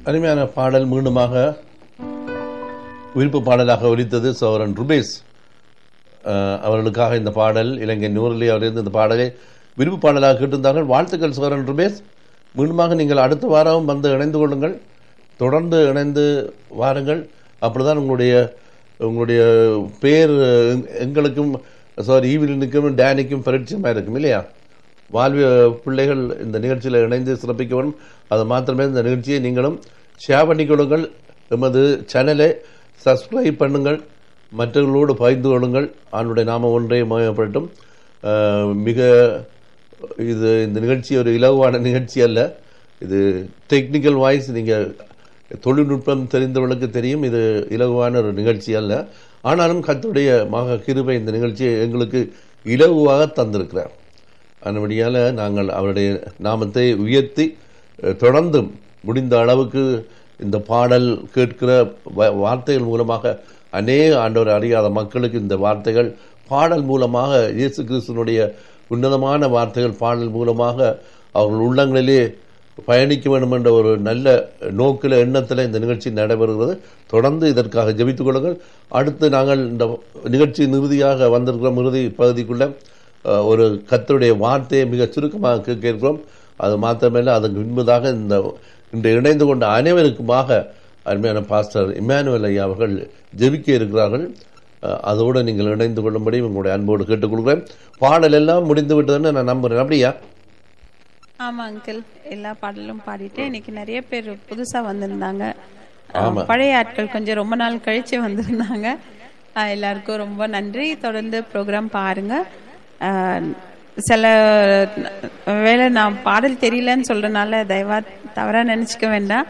அருமையான பாடல் மீண்டுமாக விருப்பு பாடலாக ஒலித்தது சோரன் ருபேஸ் அஹ், அவர்களுக்காக இந்த பாடல் இலங்கை நூறிலே அவரிருந்து இந்த பாடலை விருப்பு பாடலாக கேட்டிருந்தார்கள் வாழ்த்துக்கள் சோரன் ருபேஸ் மீண்டுமாக நீங்கள் அடுத்த வாரம் வந்து இணைந்து கொள்ளுங்கள் தொடர்ந்து இணைந்து வாருங்கள் அப்படிதான் உங்களுடைய உங்களுடைய பேர் எங்- எங்களுக்கும் சாரி ஈவிலினுக்கும் டேனிக்கும் பரிச்சயமாக இருக்கும் இல்லையா வாழ்விய பிள்ளைகள் இந்த நிகழ்ச்சியில் இணைந்து சிறப்பிக்க வேண்டும் அது மாத்திரமே இந்த நிகழ்ச்சியை நீங்களும் ஷேர் பண்ணிக்கொள்ளுங்கள் எமது சேனலை சப்ஸ்கிரைப் பண்ணுங்கள் மற்றவர்களோடு பகிர்ந்து கொள்ளுங்கள் ஆண்டுடைய நாம ஒன்றே மயப்படட்டும் அஹ், மிக இது இந்த நிகழ்ச்சி ஒரு இலகுவான நிகழ்ச்சி அல்ல இது டெக்னிக்கல் வாய்ஸ் நீங்கள் தொழில்நுட்பம் தெரிந்தவர்களுக்கு தெரியும் இது இலகுவான ஒரு நிகழ்ச்சி அல்ல ஆனாலும் கர்த்தருடைய மக கிருபை இந்த கேள்வியை எங்களுக்கு இலகுவாக தந்திருக்கிறார் அதன்படியால் நாங்கள் அவருடைய நாமத்தை உயர்த்தி அஹ், தொடர்ந்தும் முடிந்த அளவுக்கு இந்த பாடல் கேட்கிற வ- வார்த்தைகள் மூலமாக அநேக ஆண்டவர் அறியாத மக்களுக்கு இந்த வார்த்தைகள் பாடல் மூலமாக இயேசு கிறிஸ்துவனுடைய உன்னதமான வார்த்தைகள் பாடல் மூலமாக அவர்கள் உள்ளங்களிலே பயணிக்க வேண்டும் என்ற ஒரு நல்ல நோக்கில் எண்ணத்தில் இந்த நிகழ்ச்சி நடைபெறுகிறது தொடர்ந்து இதற்காக ஜெபித்துக் கொள்ளுங்கள் அடுத்து நாங்கள் இந்த நிகழ்ச்சி இறுதியாக வந்திருக்கிறோம் இறுதி பகுதிக்குள்ள அஹ், ஒரு கர்த்தருடைய வார்த்தையை மிக சுருக்கமாக கேட்க இருக்கிறோம் அது மாத்திரமல்ல அதற்கு முன்பதாக இந்த இன்று இணைந்து கொண்ட அனைவருக்குமாக அருமையான பாஸ்டர் இமானுவேல் ஐயா அவர்கள் ஜெபிக்க இருக்கிறார்கள் அஹ், அதோடு நீங்கள் இணைந்து கொள்ளும்படி உங்களுடைய அன்போடு கேட்டுக்கொள்கிறேன் பாடல் எல்லாம் முடிந்து விட்டதுன்னு நான் நம்புகிறேன் அப்படியா ஆமா அங்கிள் எல்லா பாடலும் பாடிட்டு இன்னைக்கு நிறைய பேர் புதுசா வந்திருந்தாங்க ஆமா. அஹ், பழைய ஆட்கள் கொஞ்சம் ரொம்ப நாள் கழிச்சு வந்திருந்தாங்க அஹ், எல்லாருக்கும் ரொம்ப நன்றி தொடர்ந்து ப்ரோக்ராம் பாருங்க அஹ், சில வேளை நான் பாடல் தெரியலன்னு சொல்றதுனால தயவா தவறா நினைச்சுக்க வேண்டாம்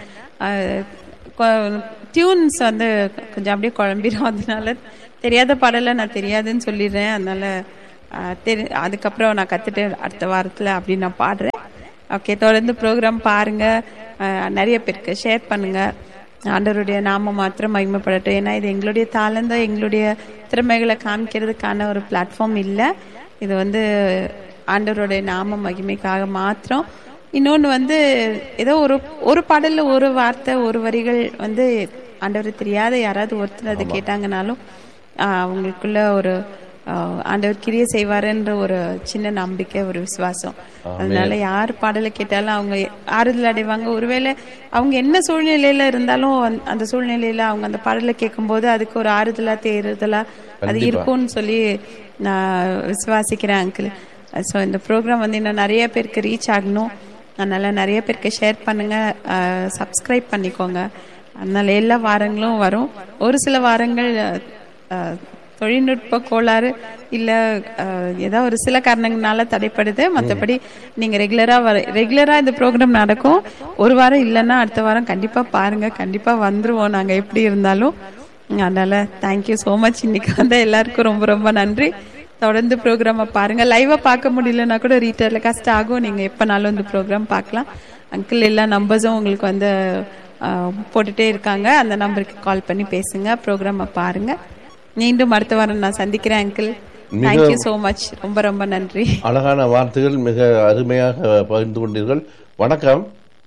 டியூன்ஸ் வந்து கொஞ்சம் அப்படியே குழம்பிடும் அதனால தெரியாத பாடலை நான் தெரியாதுன்னு சொல்லிடுறேன் அதனால அஹ், தெரி அதுக்கப்புறம் நான் கத்துட்டு அடுத்த வாரத்துல அப்படி நான் பாடுறேன் ஓகே தொடர்ந்து ப்ரோக்ராம் பாருங்க அஹ், நிறைய பேருக்கு ஷேர் பண்ணுங்க ஆண்டவருடைய நாம மாத்திரம் மகிமைப்படட்டும் ஏன்னா இது எங்களுடைய தாளந்த எங்களுடைய திறமைகளை காமிக்கிறதுக்கான ஒரு பிளாட்ஃபார்ம் இல்லை இது வந்து ஆண்டவருடைய நாம மகிமைக்காக மாத்திரம் இன்னொன்று வந்து ஏதோ ஒரு ஒரு பாடல்ல ஒரு வார்த்தை ஒரு வரிகள் வந்து ஆண்டவர் தெரியாத யாராவது ஒருத்தர் அதை கேட்டாங்கனாலும் ஆஹ், அவங்களுக்குள்ள ஒரு ஆஹ், ஆண்டவர் கிரிய செய்வாருன்ற ஒரு சின்ன நம்பிக்கை ஒரு விசுவாசம் அதனால யார் பாடலை கேட்டாலும் அவங்க ஆறுதல் அடைவாங்க ஒருவேளை அவங்க என்ன சூழ்நிலையில இருந்தாலும் அந்த- அந்த சூழ்நிலையில அவங்க அந்த பாடலை கேட்கும்போது அதுக்கு ஒரு ஆறுதலா தேறுதலா அது இருக்கும்னு சொல்லி நான் விசுவாசிக்கிறேன் அங்கிள் ஸோ இந்த ப்ரோக்ராம் வந்து இன்னும் நிறைய பேருக்கு ரீச் ஆகணும் அதனால நிறைய பேருக்கு ஷேர் பண்ணுங்க சப்ஸ்கிரைப் பண்ணிக்கோங்க அதனால எல்லா வாரங்களும் வரும் ஒரு சில வாரங்கள் அஹ், தொழில்நுட்ப கோளாறு இல்ல அஹ், ஏதோ ஒரு சில காரணங்களால தடைப்படுது மற்றபடி நீங்க ரெகுலரா வர ரெகுலரா இந்த ப்ரோக்ராம் நடக்கும் ஒரு வாரம் இல்லைன்னா அடுத்த வாரம் கண்டிப்பா பாருங்க கண்டிப்பா வந்துருவோம் நாங்க எப்படி இருந்தாலும் அதனால தேங்க்யூ ஸோ மச் இன்னைக்கு வந்த எல்லாருக்கும் ரொம்ப ரொம்ப நன்றி தொடர்ந்து ப்ரோக்ராமை பாருங்க லைவா பார்க்க முடியலன்னா கூட ரீட்டர்ல கஷ்டம் ஆகும் நீங்க எப்பனாலும் இந்த ப்ரோக்ராம் பார்க்கலாம் அங்கிள் எல்லா நம்பர்ஸும் உங்களுக்கு வந்து அஹ், போட்டுட்டே இருக்காங்க அந்த நம்பருக்கு கால் பண்ணி பேசுங்க ப்ரோக்ராமை பாருங்க மீண்டும் அடுத்த வாரம் நான் சந்திக்கிறேன் அங்கிள் தேங்க்யூ ஸோ மச் ரொம்ப ரொம்ப நன்றி அழகான வார்த்தைகள் மிக அருமையாக பகிர்ந்து கொண்டீர்கள் வணக்கம்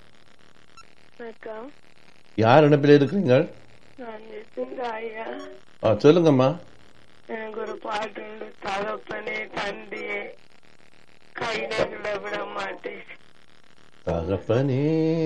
வணக்கம் யார் இணைப்பில் இருக்கிறீங்க நான் நிசிந்த ஐயா ஆ, சொல்லுங்கம்மா எனக்கு ஒரு பாட்டு உண்டு தகப்பனே தந்தையே கைதங்களை விட மாட்டேன் தகப்பனே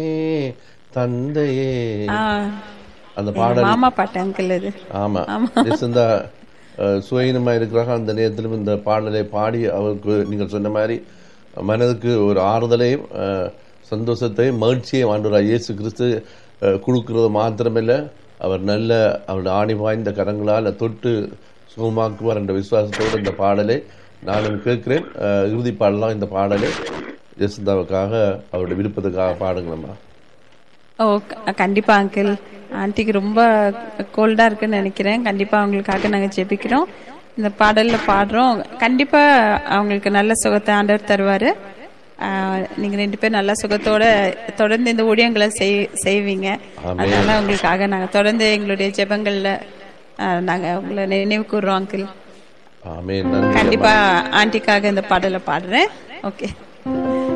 தந்தையே ஆஹ், அந்த எங்க பாடல் மாமா பாட்டு அங்கிள் இது ஆமா இந்த சுயநமா இருக்கிறாங்க அந்த நேரத்திலும் இந்த பாடலை பாடி அவருக்கு நீங்கள் சொன்ன மாதிரி மனதுக்கு ஒரு ஆறுதலையும் அஹ், சந்தோஷத்தையும் மகிழ்ச்சியையும் ஆண்டவராக இயேசு கிறிஸ்து அஹ், கொடுக்கிறது மாத்திரமில்ல அவர் நல்ல அவருடைய ஆணி வாய்ந்த கரங்களால் தொட்டு சுகமாக்குவார் என்ற விசுவாசத்தோடு இந்த பாடலை நானும் கேட்கிறேன் அஹ், இறுதி பாடலாம் இந்த பாடலை ஜெசிந்தாவுக்காக அவருடைய விருப்பத்துக்காக பாடுங்களம்மா ஓ க- கண்டிப்பா அங்கிள் ஆன்ட்டிக்கு ரொம்ப கோல்டா இருக்குன்னு நினைக்கிறேன் கண்டிப்பா அவங்களுக்காக நாங்க ஜெபிக்கிறோம் இந்த பாடல்ல பாடுறோம் கண்டிப்பா அவங்களுக்கு நல்ல சுகத்தை ஆண்டவர் தருவாரு ஆஹ், நீங்க ரெண்டு பேரும் நல்ல சுகத்தோட தொடர்ந்து இந்த ஊழியங்களை செய்- செய்வீங்க அதனால உங்களுக்காக நாங்க தொடர்ந்து எங்களுடைய ஜெபங்கள்ல ஆஹ், நாங்க உங்களை நினைவு கூறுறோம் அங்கிள் ஆமே நன்றி கண்டிப்பா ஆன்ட்டிக்காக இந்த பாடலை பாடுறேன் ஓகே